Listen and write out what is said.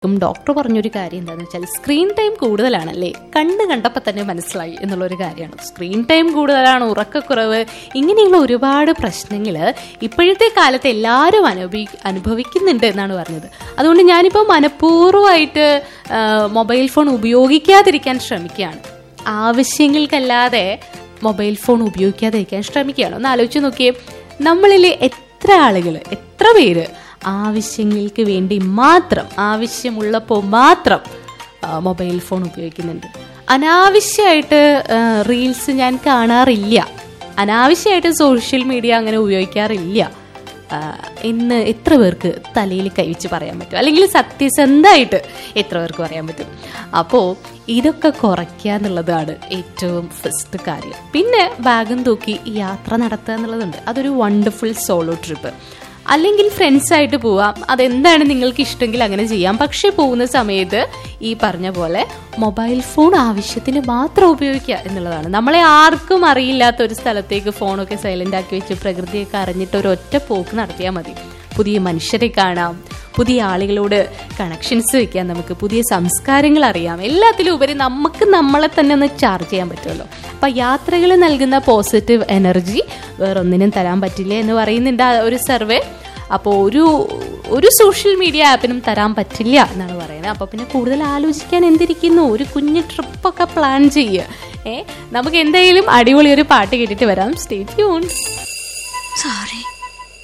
ഉം ഡോക്ടർ പറഞ്ഞൊരു കാര്യം എന്താണെന്ന് വെച്ചാൽ സ്ക്രീൻ ടൈം കൂടുതലാണല്ലേ കണ്ണ് കണ്ടപ്പോൾ തന്നെ മനസ്സിലായി എന്നുള്ളൊരു കാര്യമാണ് സ്ക്രീൻ ടൈം കൂടുതലാണ് ഉറക്കക്കുറവ് ഇങ്ങനെയുള്ള ഒരുപാട് പ്രശ്നങ്ങൾ ഇപ്പോഴത്തെ കാലത്ത് എല്ലാവരും അനുഭവി അനുഭവിക്കുന്നുണ്ട് എന്നാണ് പറഞ്ഞത് അതുകൊണ്ട് ഞാനിപ്പോൾ മനഃപൂർവ്വമായിട്ട് ആ, മൊബൈൽ ഫോൺ ഉപയോഗിക്കാതിരിക്കാൻ ശ്രമിക്കുകയാണ് ആവശ്യങ്ങൾക്കല്ലാതെ മൊബൈൽ ഫോൺ ഉപയോഗിക്കാതിരിക്കാൻ ശ്രമിക്കുകയാണ് ഒന്ന് ആലോചിച്ച് നോക്കിയേ നമ്മളിൽ എത്ര ആളുകൾ എത്ര പേര് ആവശ്യങ്ങൾക്ക് വേണ്ടി മാത്രം ആവശ്യമുള്ളപ്പോൾ മാത്രം ആ, മൊബൈൽ ഫോൺ ഉപയോഗിക്കുന്നുണ്ട് അനാവശ്യമായിട്ട് ആ, റീൽസ് ഞാൻ കാണാറില്ല അനാവശ്യമായിട്ട് സോഷ്യൽ മീഡിയ അങ്ങനെ ഉപയോഗിക്കാറില്ല ആ, എന്ന് എത്ര പേർക്ക് തലയിൽ കൈവച്ച് പറയാൻ പറ്റും അല്ലെങ്കിൽ സത്യസന്ധമായിട്ട് എത്ര പേർക്ക് പറയാൻ പറ്റും അപ്പോൾ ഇതൊക്കെ കുറയ്ക്കുക എന്നുള്ളതാണ് ഏറ്റവും ഫസ്റ്റ് കാര്യം പിന്നെ ബാഗും തൂക്കി യാത്ര നടത്തുക എന്നുള്ളതുണ്ട് അതൊരു വണ്ടർഫുൾ സോളോ ട്രിപ്പ് അല്ലെങ്കിൽ ഫ്രണ്ട്സ് ആയിട്ട് പോവാം അതെന്താണ് നിങ്ങൾക്ക് ഇഷ്ടമെങ്കിൽ അങ്ങനെ ചെയ്യാം പക്ഷെ പോകുന്ന സമയത്ത് ഈ പറഞ്ഞ പോലെ മൊബൈൽ ഫോൺ ആവശ്യത്തിന് മാത്രം ഉപയോഗിക്കുക എന്നുള്ളതാണ് നമ്മളെ ആർക്കും അറിയില്ലാത്ത ഒരു സ്ഥലത്തേക്ക് ഫോണൊക്കെ സൈലന്റ് ആക്കി വെച്ച് പ്രകൃതിയൊക്കെ അറിഞ്ഞിട്ട് ഒരു ഒറ്റ പോക്ക് നടത്തിയാൽ മതി പുതിയ മനുഷ്യരെ കാണാം പുതിയ ആളുകളോട് കണക്ഷൻസ് വെക്കാം നമുക്ക് പുതിയ സംസ്കാരങ്ങൾ അറിയാം എല്ലാത്തിലും ഉപരി നമുക്ക് നമ്മളെ തന്നെ ഒന്ന് ചാർജ് ചെയ്യാൻ പറ്റുമല്ലോ അപ്പൊ യാത്രകൾ നൽകുന്ന പോസിറ്റീവ് എനർജി വേറൊന്നിനും തരാൻ പറ്റില്ല എന്ന് പറയുന്നുണ്ട് ആ ഒരു സർവേ അപ്പോൾ ഒരു ഒരു സോഷ്യൽ മീഡിയ ആപ്പിനും തരാൻ പറ്റില്ല എന്നാണ് പറയുന്നത് അപ്പോൾ പിന്നെ കൂടുതൽ ആലോചിക്കാൻ എന്തിരിക്കുന്നു ഒരു കുഞ്ഞ് ട്രിപ്പൊക്കെ പ്ലാൻ ചെയ്യുക ഏ നമുക്ക് എന്തായാലും അടിപൊളി ഒരു പാട്ട് കേട്ടിട്ട് വരാം സ്റ്റേ ട്യൂൺ Sorry.